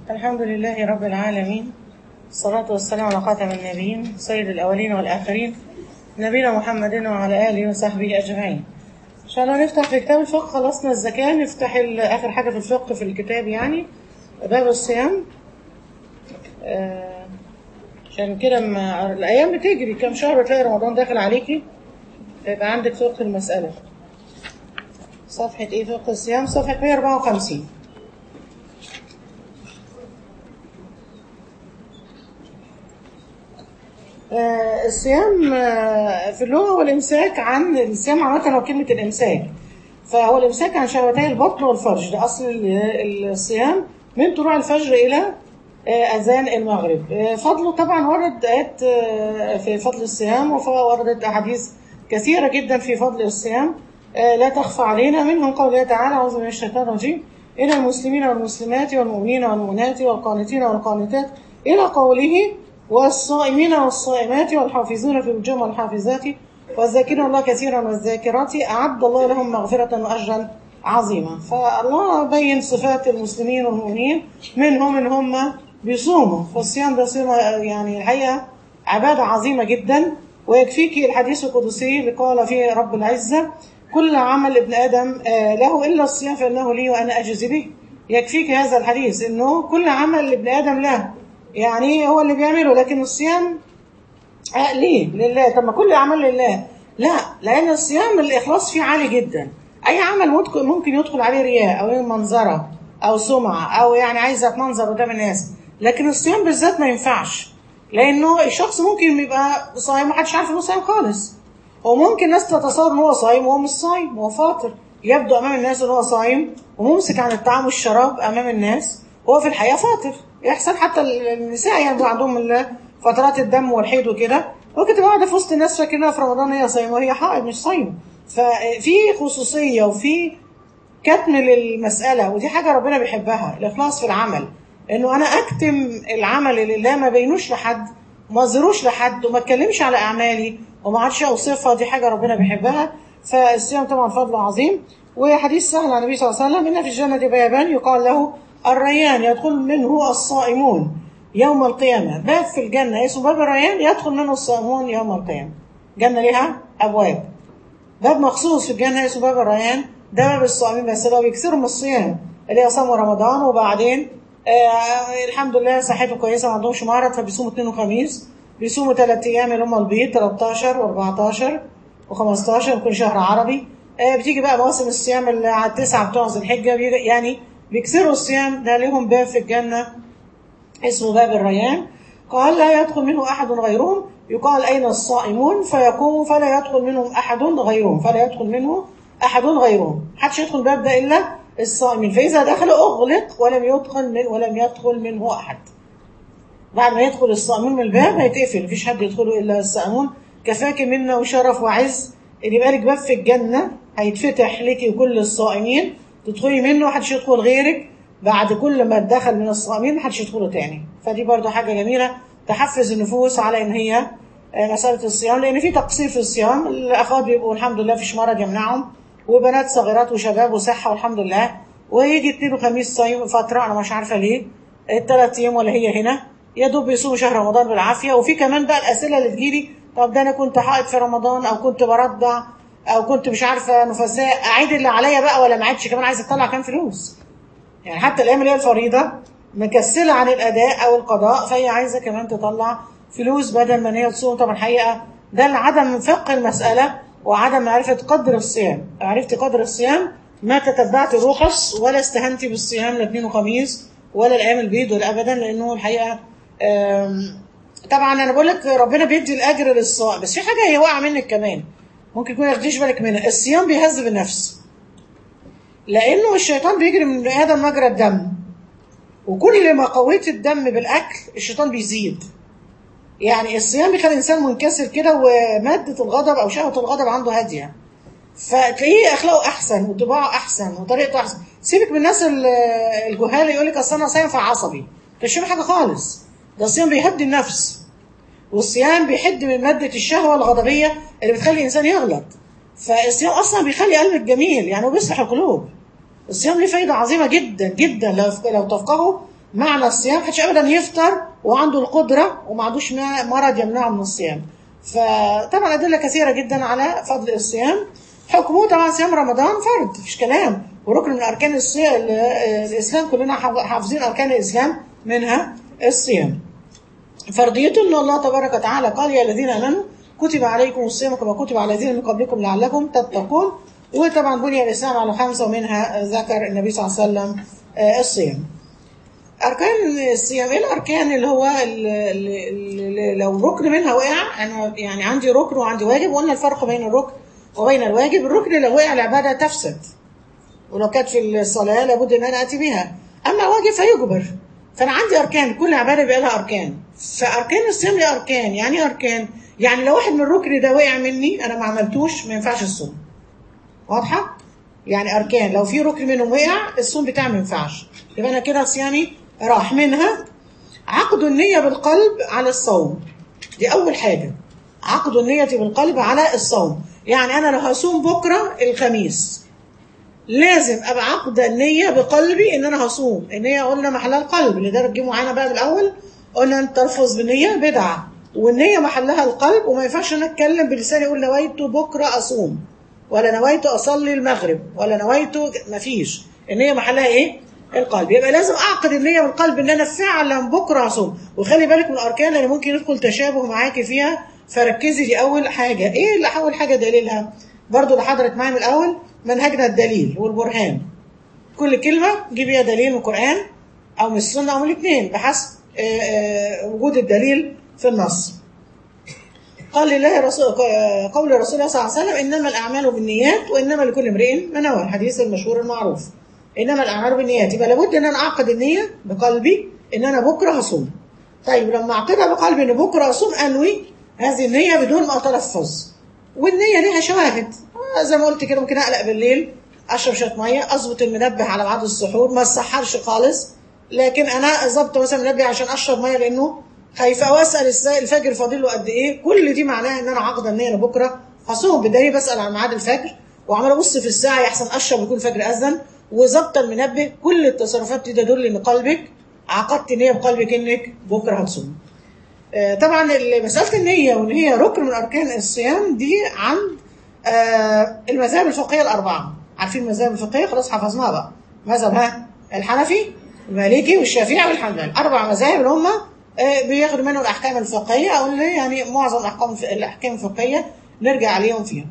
الحمد لله رب العالمين الصلاة والسلام على خاتم النبيين سيد الأولين والآخرين نبينا محمد وعلى آله وصحبه أجمعين إن شاء الله نفتح في كتاب الفقه خلصنا الزكاة نفتح ال- آخر حاجة في الفقه في الكتاب يعني باب الصيام آه، عشان كده ما الأيام بتجري كام شهر تلاقي رمضان داخل عليكي يبقى عندك فقه المسألة صفحة إيه فقه الصيام صفحة 154 آه، الصيام آه، في اللغة هو الإمساك عن الصيام عامة هو كلمة الإمساك فهو الإمساك عن شهوتي البطن والفرج ده أصل ال- الصيام من طلوع الفجر إلى آه، أذان المغرب آه، فضله طبعا ورد آيات آه، في فضل الصيام ووردت أحاديث كثيرة جدا في فضل الصيام آه، لا تخفى علينا منهم قوله تعالى أعوذ بالله من الشيطان الرجيم إلى المسلمين والمسلمات والمؤمنين والمؤمنات والقانتين والقانتات إلى قوله والصائمين والصائمات والحافظون في الجمع والحافظات والذاكرين الله كثيرا والذاكرات أعد الله لهم مغفرة وأجرا عظيما فالله بين صفات المسلمين والمؤمنين منهم ان هم بيصوموا فالصيام ده صيام يعني الحقيقة عبادة عظيمة جدا ويكفيك الحديث القدسي اللي قال فيه رب العزة كل عمل ابن آدم آه، له إلا الصيام فإنه لي وأنا أجزي به يكفيك هذا الحديث إنه كل عمل ابن آدم له يعني هو اللي بيعمله لكن الصيام آه ليه؟ لله طب ما كل الأعمال لله لا لأن الصيام الإخلاص فيه عالي جدا أي عمل ممكن ممكن يدخل عليه رياء أو منظرة أو سمعة أو يعني عايزة أتمنظر قدام الناس لكن الصيام بالذات ما ينفعش لأنه الشخص ممكن يبقى صايم محدش عارف إنه صايم خالص وممكن ناس تتصور إن هو صايم وهو مش صايم هو فاطر يبدو أمام الناس إن هو صايم وممسك عن الطعام والشراب أمام الناس وهو في الحقيقة فاطر يحصل حتى النساء يعني بيبقى عندهم ال- فترات الدم والحيض وكده ممكن تبقى قاعدة في وسط الناس فاكرينها في رمضان هي صايمة وهي حائض مش صايمة ففي خصوصية وفي كتم للمسألة ودي حاجة ربنا بيحبها الإخلاص في العمل إنه أنا أكتم العمل لله ما بينوش لحد ما أظهروش لحد وما أتكلمش على أعمالي وما عادش أوصفها دي حاجة ربنا بيحبها فالصيام طبعا فضل عظيم وحديث سهل عن النبي صلى الله عليه وسلم إن في الجنة بيابان يقال له الريان يدخل منه الصائمون يوم القيامة باب في الجنة اسمه باب الريان يدخل منه الصائمون يوم القيامة جنة لها أبواب باب مخصوص في الجنة اسمه باب الريان ده باب الصائمين بس لو بيكسروا من الصيام اللي هي صاموا رمضان وبعدين آه الحمد لله صحته كويسة ما عندهمش مرض فبيصوموا اثنين وخميس بيصوموا ثلاث أيام اللي هم البيض 13 و14 و15 وكل شهر عربي آه بتيجي بقى مواسم الصيام اللي على التسعة بتوع ذي الحجة بيجي- يعني بيكسروا الصيام ده لهم باب في الجنة اسمه باب الريان قال لا يدخل منه أحد غيرهم يقال أين الصائمون فيقوم فلا يدخل منهم أحد غيرهم فلا يدخل منه أحد غيرهم محدش يدخل الباب ده إلا الصائمين فإذا دخل أغلق ولم يدخل من ولم يدخل منه أحد بعد ما يدخل الصائمون من الباب هيتقفل مفيش حد يدخله إلا الصائمون كفاك منا وشرف وعز اللي يبقى لك باب في الجنة هيتفتح لك وكل الصائمين تدخلي منه محدش يدخل غيرك بعد كل ما اتدخل من الصائمين محدش يدخله تاني فدي برضو حاجة جميلة تحفز النفوس على ان هي آه، مسألة الصيام لان في تقصير في الصيام الاخوات بيبقوا الحمد لله فيش مرض يمنعهم وبنات صغيرات وشباب وصحة والحمد لله ويجي اثنين وخميس صايم فترة انا مش عارفة ليه الثلاث ايام ولا هي هنا يا دوب بيصوموا شهر رمضان بالعافية وفي كمان بقى الاسئلة اللي تجيلي طب ده انا كنت حائض في رمضان او كنت برضع او كنت مش عارفة نفساء اعيد اللي عليا بقى ولا ما عادش كمان عايزة اطلع كام فلوس يعني حتى الايام اللي هي الفريضه مكسله عن الاداء او القضاء فهي عايزه كمان تطلع فلوس بدل ما ان هي تصوم طبعا الحقيقه ده لعدم فقه المساله وعدم معرفه قدر الصيام عرفت قدر الصيام ما تتبعت الرخص ولا استهنتي بالصيام لا اثنين وخميس ولا الايام البيض ولا ابدا لانه الحقيقه آم، طبعا انا بقول لك ربنا بيدي الاجر للصائم بس في حاجه هي واقعه منك كمان ممكن يكون ياخديش بالك منها الصيام بيهذب النفس لانه الشيطان بيجري من بني ادم مجرى الدم وكل ما قويت الدم بالاكل الشيطان بيزيد يعني الصيام بيخلي الانسان منكسر كده وماده الغضب او شهوه الغضب عنده هاديه فتلاقيه اخلاقه احسن وطباعه احسن وطريقته احسن سيبك من الناس ال- الجهال يقول لك اصل انا صايم فعصبي مش حاجه خالص ده الصيام بيهدي النفس والصيام بيحد من مادة الشهوة الغضبية اللي بتخلي الإنسان يغلط فالصيام أصلا بيخلي قلبك جميل يعني هو بيصلح القلوب الصيام ليه فايدة عظيمة جدا جدا لو لو تفقهوا معنى الصيام محدش ابدا يفطر وعنده القدره وما عندوش ما- مرض يمنعه من الصيام فطبعا ادله كثيره جدا على فضل الصيام حكمه طبعا صيام رمضان فرض مفيش كلام وركن من اركان الصيام الاسلام كلنا حافظ- حافظين اركان الاسلام منها الصيام فرضيته ان الله تبارك وتعالى قال يا الذين امنوا كتب عليكم الصيام كما كتب على الذين من قبلكم لعلكم تتقون وطبعا بني الاسلام على خمسه ومنها ذكر النبي صلى الله عليه وسلم آه، الصيام. اركان الصيام ايه الاركان اللي هو اللي اللي لو ركن منها وقع انا يعني عندي ركن وعندي واجب وقلنا الفرق بين الركن وبين الواجب الركن لو وقع العباده تفسد ولو كانت في الصلاه لابد ان انا اتي بها اما واجب فيجبر فانا عندي اركان كل عباده بيبقى لها اركان فاركان الصيام لها اركان يعني ايه اركان يعني لو واحد من الركن ده وقع مني انا ما عملتوش ما ينفعش الصوم واضحه يعني اركان لو في ركن منهم وقع الصوم بتاعي ما ينفعش يبقى انا كده صيامي راح منها عقد النيه بالقلب على الصوم دي اول حاجه عقد النيه بالقلب على الصوم يعني انا لو هصوم بكره الخميس لازم ابقى عقد النيه بقلبي ان انا هصوم النيه قلنا محلها القلب اللي ده رجموا معانا بقى بالاول قلنا ان تلفظ بالنيه بدعه والنيه محلها القلب وما ينفعش انا اتكلم بلساني اقول نويت بكره اصوم ولا نويت اصلي المغرب ولا نويت مفيش النيه محلها ايه القلب يبقى لازم اعقد النيه بالقلب ان انا فعلا بكره هصوم وخلي بالك من الاركان لان ممكن يدخل تشابه معاكي فيها فركزي دي اول حاجه ايه اللي اول حاجه دليلها برضو اللي حضرت معايا من الاول منهجنا الدليل والبرهان كل كلمه جيبيها دليل من القران او من السنه او من الاثنين بحسب آه، آه، وجود الدليل في النص قال لله رسول قول رسول الله صلى الله عليه وسلم انما الاعمال بالنيات وانما لكل امرئ ما نوى الحديث المشهور المعروف انما الاعمال بالنيات يبقى لابد ان انا اعقد النيه بقلبي ان انا بكره هصوم طيب لما اعقدها بقلبي ان بكره هصوم انوي هذه النيه بدون ما اتلفظ والنيه ليها شواهد آه، زي ما قلت كده ممكن اقلق بالليل اشرب شويه ميه اظبط المنبه على ميعاد السحور ما اسحرش خالص لكن انا ظبط مثلا منبه عشان اشرب ميه لانه خايفه او اسال ازاي الفجر فاضل له قد ايه كل دي معناها ان انا عقد النيه انا بكره هصوم بدايه بسال عن ميعاد الفجر وعمال ابص في الساعه يحسن اشرب يكون الفجر اذن وظبط المنبه كل التصرفات دي تدل ان قلبك عقدت نيه بقلبك انك بكره هتصوم آه، طبعا ال- مساله النيه وان هي ركن من اركان الصيام دي عند آه، المذاهب الفقهيه الاربعه عارفين المذاهب الفقهيه خلاص حفظناها بقى مذهب ها الحنفي المالكي والشافعي والحنبلي اربع مذاهب اللي هم آه، بياخدوا منهم الاحكام الفقهيه او اللي يعني معظم الاحكام الاحكام الفقهيه نرجع عليهم فيها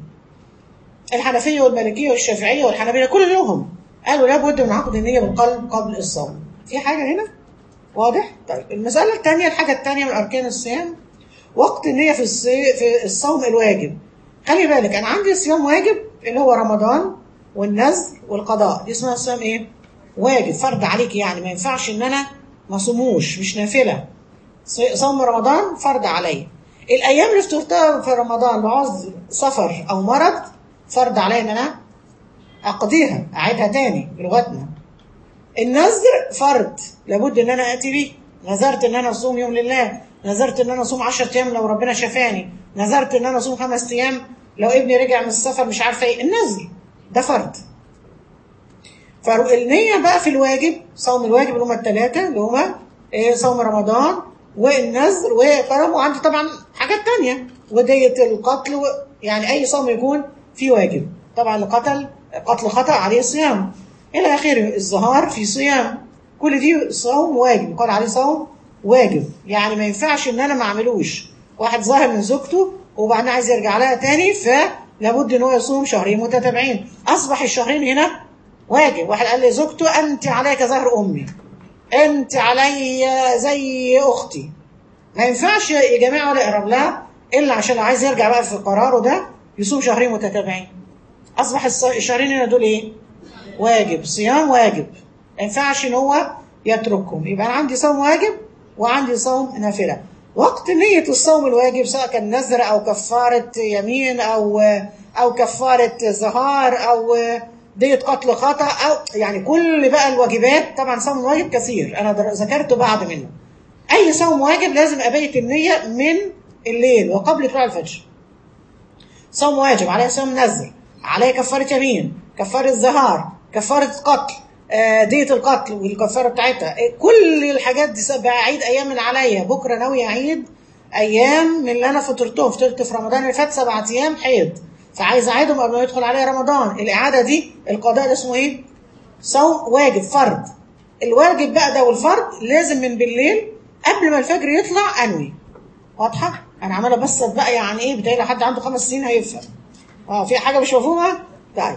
الحنفيه والمالكيه والشافعيه والحنبليه كلهم قالوا لابد من عقد النيه بالقلب قبل الصوم في حاجه هنا واضح طيب المساله الثانيه الحاجه الثانيه من اركان الصيام وقت النيه في الصي... في الصوم الواجب خلي بالك انا عندي صيام واجب اللي هو رمضان والنذر والقضاء دي اسمها صيام ايه واجب فرض عليك يعني ما ينفعش ان انا ما صوموش مش نافله صي- صوم رمضان فرض عليا الايام اللي افترضتها في رمضان بعوز سفر او مرض فرض عليا ان انا اقضيها اعيدها تاني بلغتنا النذر فرض لابد ان انا اتي بيه نذرت ان انا اصوم يوم لله نذرت ان انا اصوم 10 ايام لو ربنا شفاني نذرت ان انا اصوم خمس ايام لو ابني رجع من السفر مش عارفه ايه النذر ده فرض فالنية بقى في الواجب صوم الواجب اللي هما الثلاثة اللي هما إيه، صوم رمضان والنذر وكرم وعندي طبعا حاجات تانية ودية القتل و- يعني أي صوم يكون فيه واجب طبعا القتل قتل خطأ عليه صيام إلى آخره الظهار في صيام كل دي صوم واجب يقال عليه صوم واجب يعني ما ينفعش إن أنا ما أعملوش واحد ظاهر من زوجته وبعدين عايز يرجع لها تاني فلابد إن هو يصوم شهرين متتابعين أصبح الشهرين هنا واجب واحد قال لي زوجته انت علي كظهر امي انت علي زي اختي ما ينفعش يا جماعه ولا يقرب لها الا عشان لو عايز يرجع بقى في قراره ده يصوم شهرين متتابعين اصبح الص- الشهرين هنا دول ايه واجب صيام واجب ما ينفعش ان هو يتركهم يبقى انا عندي صوم واجب وعندي صوم نافله وقت نية الصوم الواجب سواء كان نذر او كفارة يمين او او كفارة ظهار او دية قتل خطأ او يعني كل بقى الواجبات طبعا صوم واجب كثير انا در- ذكرته بعض منه اي صوم واجب لازم ابيت النية من الليل وقبل طلوع الفجر صوم واجب عليه صوم نذر عليه كفارة يمين كفارة ظهار كفارة قتل آه، دية القتل والكفارة بتاعتها إيه، كل الحاجات دي بقى أعيد أيام من عليا بكرة ناوي أعيد أيام من اللي أنا فطرتهم فطرت في رمضان اللي فات سبعة أيام حيض فعايز أعيدهم قبل ما يدخل عليا رمضان الإعادة دي القضاء ده اسمه إيه؟ صوم واجب فرض الواجب بقى ده والفرض لازم من بالليل قبل ما الفجر يطلع أنوي واضحة؟ أنا عمالة بسط بقى يعني إيه بتهيألي حد عنده خمس سنين هيفهم اه في حاجة مش مفهومة؟ طيب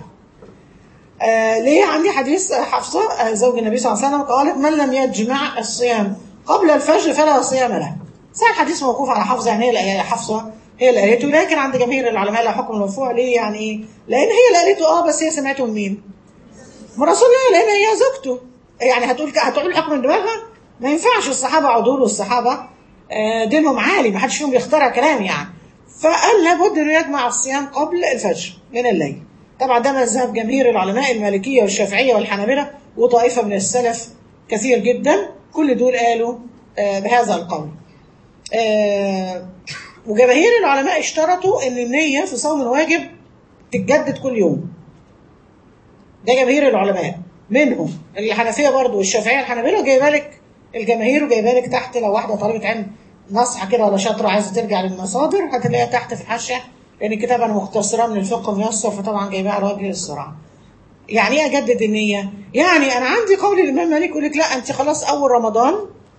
آه ليه عندي حديث حفصة آه زوج النبي صلى الله عليه وسلم قالت من لم يجمع الصيام قبل الفجر فلا صيام له صحيح الحديث موقوف على حفصة يعني هي اللي- حفصة هي اللي قالته لكن عند جماهير العلماء لا حكم مرفوع ليه يعني ايه؟ لأن هي اللي قالته اه بس هي سمعته من مين؟ من رسول الله لأن هي زوجته يعني هتقول ك- هتقول حكم من دماغها ما ينفعش الصحابة عدول والصحابة آه، دينهم عالي ما حدش فيهم بيخترع كلام يعني فقال لابد انه يجمع الصيام قبل الفجر من الليل طبعا ده مذهب جماهير العلماء المالكية والشافعية والحنابلة وطائفة من السلف كثير جدا كل دول قالوا آه، بهذا القول آه، وجماهير العلماء اشترطوا ان النية في صوم الواجب تتجدد كل يوم ده جماهير العلماء منهم الحنفيه برضو والشافعيه الحنابله جايبه لك الجماهير وجايبه لك تحت لو واحده طالبه علم نصحى كده ولا شاطره عايزه ترجع للمصادر هتلاقيها تحت في الحاشيه لان الكتاب انا مختصراه من الفقه ميسر فطبعا جايباها على وجه السرعه. يعني ايه اجدد النيه؟ يعني انا عندي قول الامام مالك يقول لك لا انت خلاص اول رمضان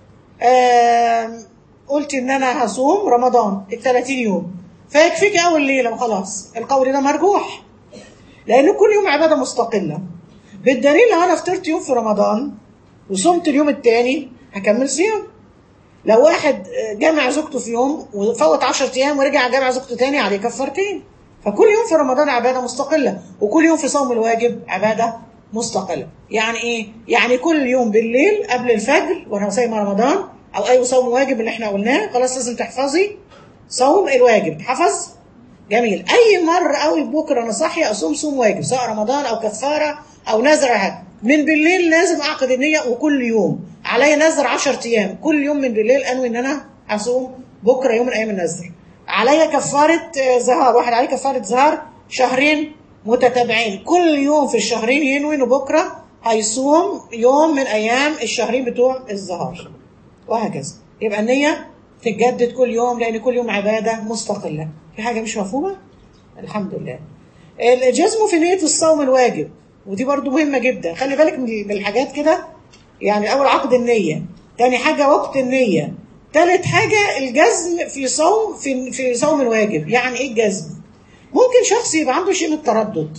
آم، قلت ان انا هصوم رمضان ال 30 يوم فيكفيك اول ليله وخلاص القول ده مرجوح لان كل يوم عباده مستقله بالدليل لو انا فطرت يوم في رمضان وصمت اليوم التاني هكمل صيام لو واحد جامع زوجته في يوم وفوت 10 ايام ورجع جامع زوجته تاني عليه كفارتين فكل يوم في رمضان عباده مستقله وكل يوم في صوم الواجب عباده مستقله يعني ايه يعني كل يوم بالليل قبل الفجر وانا صايم رمضان او اي صوم واجب اللي احنا قلناه خلاص لازم تحفظي صوم الواجب حفظ جميل اي مره قوي بكره انا صاحيه اصوم صوم واجب سواء رمضان او كفاره او نذر حاجه من بالليل لازم اعقد النيه وكل يوم عليا نذر 10 ايام كل يوم من بالليل انوي ان انا هصوم بكره يوم من ايام النذر عليا كفاره آه، زهار واحد عليه كفاره زهار شهرين متتابعين كل يوم في الشهرين ينوي انه بكره هيصوم يوم من ايام الشهرين بتوع الزهار وهكذا يبقى النية تتجدد كل يوم لأن كل يوم عبادة مستقلة في حاجة مش مفهومة؟ الحمد لله الجزم في نية الصوم الواجب ودي برضو مهمة جدا خلي بالك من من الحاجات كده يعني أول عقد النية تاني حاجة وقت النية تالت حاجة الجزم في صوم في في صوم الواجب يعني إيه الجزم؟ ممكن شخص يبقى عنده شيء من التردد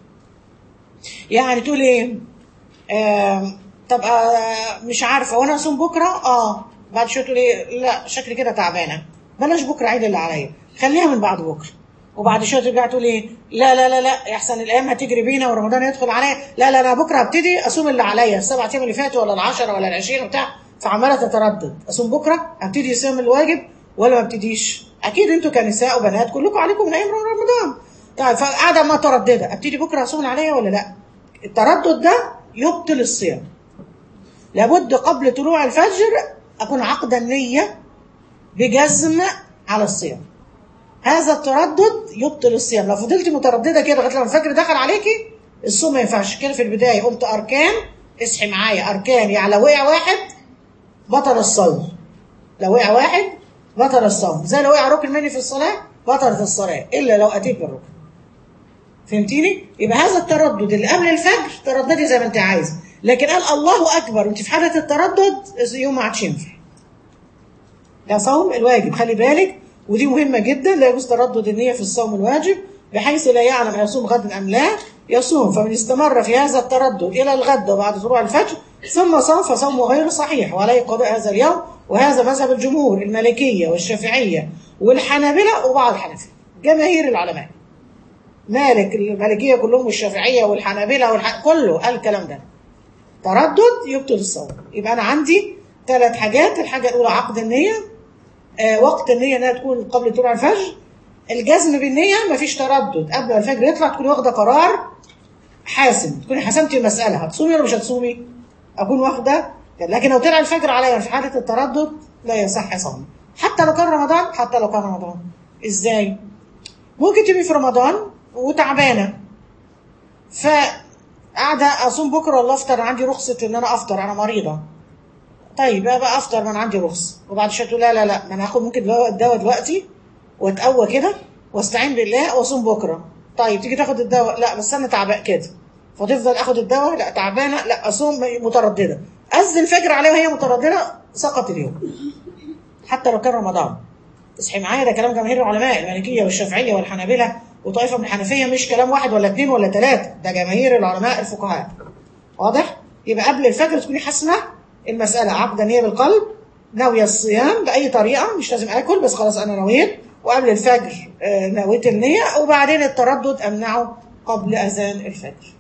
يعني تقول إيه؟ آم، طب آه، مش عارفه وانا اصوم بكره اه بعد شويه تقول ايه لا شكلي كده تعبانه بلاش بكره عيد اللي عليا خليها من بعد بكره وبعد شويه ترجع تقول ايه لا لا لا لا يحسن الايام هتجري بينا ورمضان يدخل عليا لا لا انا بكره هبتدي اصوم اللي عليا السبع ايام اللي فاتوا ولا العشره ولا العشرين وبتاع فعماله تتردد اصوم بكره ابتدي صيام الواجب ولا ما ابتديش اكيد انتوا كنساء وبنات كلكم عليكم من ايام رمضان طيب فقاعده متردده ابتدي بكره اصوم اللي عليا ولا لا التردد ده يبطل الصيام لابد قبل طلوع الفجر أكون عقد النية بجزم على الصيام هذا التردد يبطل الصيام لو فضلت مترددة كده لغاية لما الفجر دخل عليكي الصوم ما ينفعش كده في البداية قلت أركان اصحي معايا أركان يعني لو وقع واحد بطل الصوم لو وقع واحد بطل الصوم زي لو وقع ركن مني في الصلاة بطلت الصلاة إلا لو أتيت بالركن فهمتيني؟ يبقى هذا التردد اللي قبل الفجر ترددي زي ما انت عايزه، لكن قال الله اكبر وانت في حاله التردد يوم ما عادش ينفع. ده صوم الواجب خلي بالك ودي مهمه جدا لا يجوز تردد النيه في الصوم الواجب بحيث لا يعلم يصوم غدا ام لا يصوم فمن استمر في هذا التردد الى الغد وبعد طلوع الفجر ثم صام فصومه غير صحيح وعليه قضاء هذا اليوم وهذا مذهب الجمهور المالكيه والشافعيه والحنابله وبعض الحنفيه جماهير العلماء. مالك المالكيه كلهم والشافعيه والحنابله والح... كله قال الكلام ده تردد يبطل الصوم يبقى انا عندي ثلاث حاجات الحاجه الاولى عقد النيه آه وقت النيه انها تكون قبل طلوع الفجر الجزم بالنيه مفيش تردد قبل ما الفجر يطلع تكوني واخده قرار حاسم تكوني حسمتي المساله هتصومي ولا مش هتصومي اكون واخده لكن لو طلع الفجر عليا في حاله التردد لا يصح صومي حتى لو كان رمضان حتى لو كان رمضان ازاي ممكن تبقي في رمضان وتعبانه قاعده اصوم بكره ولا افطر أنا عندي رخصه ان انا افطر انا مريضه طيب بقى افطر ما انا عندي رخصه وبعد شويه تقول لا لا لا ما انا هاخد ممكن دواء الدواء دلوقتي واتقوى كده واستعين بالله واصوم بكره طيب تيجي تاخد الدواء لا بس انا تعبان كده فتفضل اخد الدواء لا تعبانه لا اصوم متردده اذن الفجر عليها وهي متردده سقط اليوم حتى لو كان رمضان اصحي معايا ده كلام جماهير العلماء المالكيه والشافعيه والحنابله وطائفه من الحنفيه مش كلام واحد ولا اثنين ولا ثلاثه ده جماهير العلماء الفقهاء واضح يبقى قبل الفجر تكوني حاسمه المساله عقد نيه بالقلب ناويه الصيام باي طريقه مش لازم اكل بس خلاص انا نويت وقبل الفجر آه، نويت النيه وبعدين التردد امنعه قبل اذان الفجر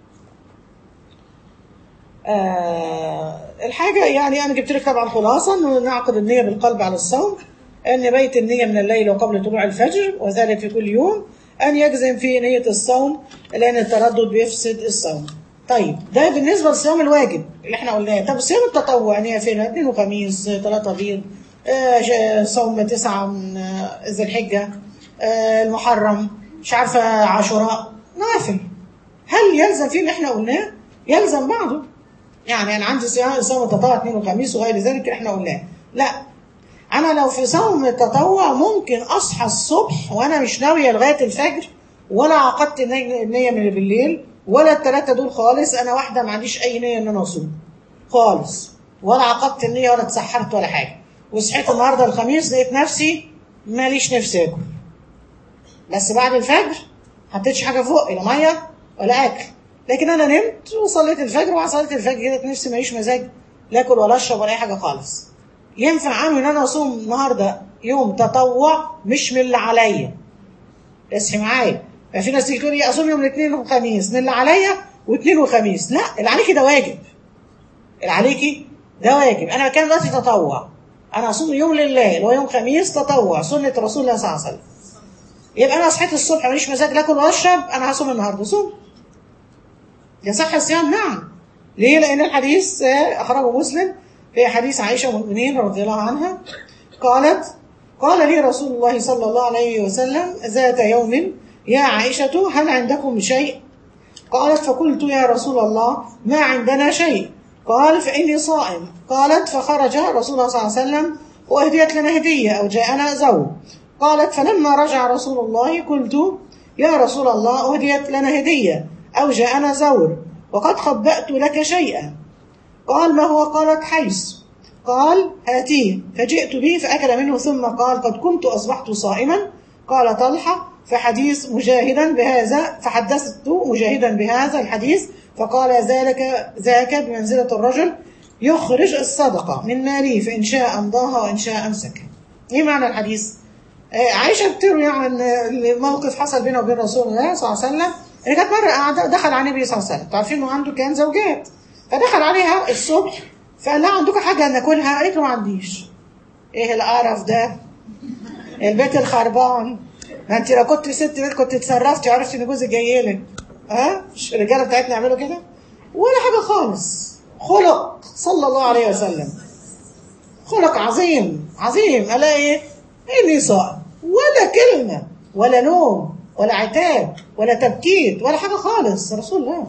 آه الحاجة يعني أنا جبت لك طبعا خلاصة إنه نعقد النية بالقلب على الصوم أن بيت النية من الليل وقبل طلوع الفجر وذلك في كل يوم أن يجزم في نية الصوم لأن التردد بيفسد الصوم طيب ده بالنسبة للصيام الواجب اللي احنا قلناه طب الصيام التطوع نية فين اثنين وخميس ثلاثة بيض آه ش- صوم تسعة من آه، ذي الحجة آه المحرم مش عارفة عاشوراء نوافل هل يلزم فيه اللي احنا قلناه؟ يلزم بعضه يعني انا عندي صيام صوم التطوع اثنين وخميس وغير ذلك اللي احنا قلناه لا انا لو في صوم التطوع ممكن اصحى الصبح وانا مش ناويه لغايه الفجر ولا عقدت الني- النيه من بالليل ولا الثلاثه دول خالص انا واحده ما عنديش اي نيه ان انا اصوم خالص ولا عقدت النيه ولا اتسحرت ولا حاجه وصحيت النهارده الخميس لقيت نفسي ماليش نفسي اكل بس بعد الفجر حطيتش حاجه فوق لا ميه ولا اكل لكن انا نمت وصليت الفجر وبعد صلاه الفجر كده نفسي ماليش مزاج لا اكل ولا اشرب ولا اي حاجه خالص ينفع عنه ان انا اصوم النهارده يوم تطوع مش من اللي عليا اصحي معايا ففي ناس تيجي تقول لي اصوم يوم الاثنين والخميس من اللي عليا واثنين وخميس لا اللي عليكي ده واجب اللي عليكي ده واجب انا كان دلوقتي تطوع انا اصوم يوم لله اللي هو يوم خميس تطوع سنه رسول الله صلى الله عليه وسلم يبقى انا صحيت الصبح ماليش مزاج لا اكل ولا اشرب انا هصوم النهارده صوم يصح الصيام نعم ليه لان الحديث آه، اخرجه مسلم في حديث عائشه ام المؤمنين رضي الله عنها قالت قال لي رسول الله صلى الله عليه وسلم ذات يوم يا عائشه هل عندكم شيء قالت فقلت يا رسول الله ما عندنا شيء قال فإني صائم قالت فخرج رسول الله صلى الله عليه وسلم وأهديت لنا هدية أو جاءنا زوج قالت فلما رجع رسول الله قلت يا رسول الله أهديت لنا هدية أو جاءنا زور وقد خبأت لك شيئا قال ما هو قالت حيث قال هاتيه فجئت به فأكل منه ثم قال قد كنت أصبحت صائما قال طلحة فحديث مجاهدا بهذا فحدثت مجاهدا بهذا الحديث فقال ذلك ذاك بمنزلة الرجل يخرج الصدقة من ماله فإن شاء أمضاها وإن شاء أمسكها إيه معنى الحديث؟ آه، عائشة بتروي عن موقف حصل بينه وبين رسول الله صلى الله عليه وسلم إن كانت مرة قاعدة دخل على النبي صلى الله عليه وسلم تعرفين إنه عنده كان زوجات فدخل عليها الصبح فقال لها عندكم حاجة ناكلها؟ قالت له ما عنديش إيه القرف ده؟ البيت الخربان ما انت لو كنت ست بيت كنت اتصرفتي وعرفتي ان جوزك جاي لك ها مش الرجاله بتاعتنا يعملوا كده ولا حاجه خالص خلق صلى الله عليه وسلم خلق عظيم عظيم الا ايه اني صائم ولا كلمه ولا نوم ولا عتاب ولا تبكيت ولا حاجه خالص رسول الله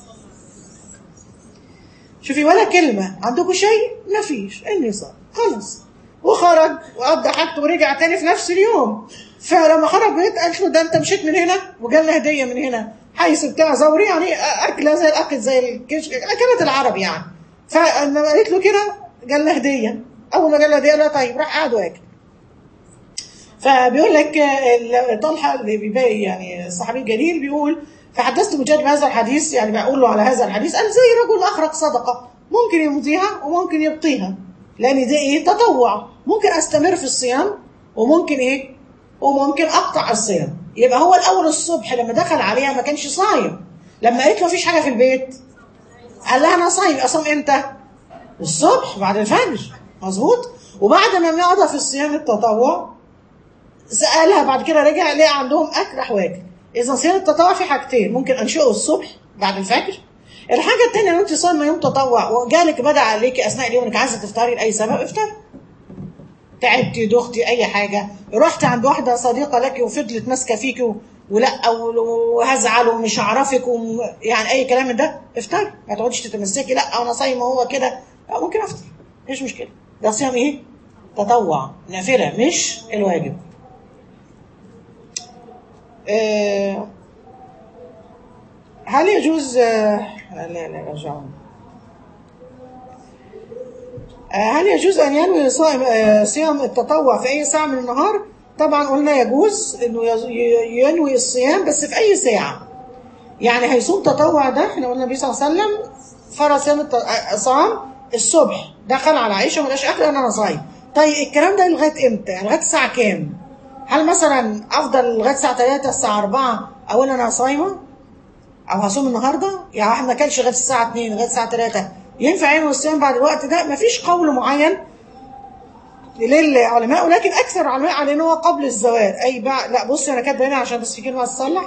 شوفي ولا كلمة عندكم شيء ما فيش اني صار خلص وخرج وقضى حاجته ورجع تاني في نفس اليوم فلما خرج بيت قالت له ده انت مشيت من هنا وجالنا هدية من هنا حيث بتاع زوري يعني أكلة زي الأكل زي الكشك أكلة العرب يعني فلما قالت له كده جالنا هدية أول ما جالنا هدية لا طيب راح قعد واكل فبيقول لك ال- طلحه اللي بيبقى يعني الصحابي الجليل بيقول فحدثت مجاهد بهذا الحديث يعني بقول له على هذا الحديث قال زي رجل اخرج صدقه ممكن يمضيها وممكن يبطيها لان دي ايه تطوع ممكن استمر في الصيام وممكن ايه وممكن اقطع الصيام يبقى هو الاول الصبح لما دخل عليها ما كانش صايم لما قالت له مفيش حاجه في البيت قال لها انا صايم اصوم امتى الصبح بعد الفجر مظبوط وبعد ما مضى في الصيام التطوع سألها بعد كده رجع لقى عندهم أكل راح واكل إذا صيام التطوع في حاجتين ممكن أنشئه الصبح بعد الفجر الحاجة التانية لو أنت صايمة يوم تطوع وجالك بدأ عليكي أثناء اليوم إنك عايزة تفطري لأي سبب افطري تعبتي دختي أي حاجة رحت عند واحدة صديقة لك وفضلت ماسكة فيكي و- ولا وهزعل ومش هعرفك وم... يعني اي كلام من ده افطر ما تقعدش تتمسكي لا انا صايمه هو كده لا ممكن افطر مفيش مشكله ده صيام ايه؟ تطوع نافله مش الواجب آه هل يجوز آه لا لا رجعون هل يجوز أن ينوي صائم صيام التطوع في أي ساعة من النهار؟ طبعا قلنا يجوز إنه ينوي الصيام بس في أي ساعة. يعني هيصوم تطوع ده احنا قلنا النبي صلى الله عليه وسلم فرض صيام صام الصبح دخل على عائشة ما أكل أنا صايم. طيب الكلام ده لغاية إمتى؟ يعني لغاية الساعة كام؟ هل مثلا أفضل لغاية الساعة 3 الساعة 4 أقول أنا صايمة؟ أو هصوم النهاردة؟ يعني واحد ما كانش لغاية الساعة 2 لغاية الساعة 3 ينفع ينوي الصيام بعد الوقت ده مفيش قول معين للعلماء ولكن اكثر العلماء على ان هو قبل الزوال اي بعد لا بصي انا كاتبه هنا عشان بس في كلمه تصلح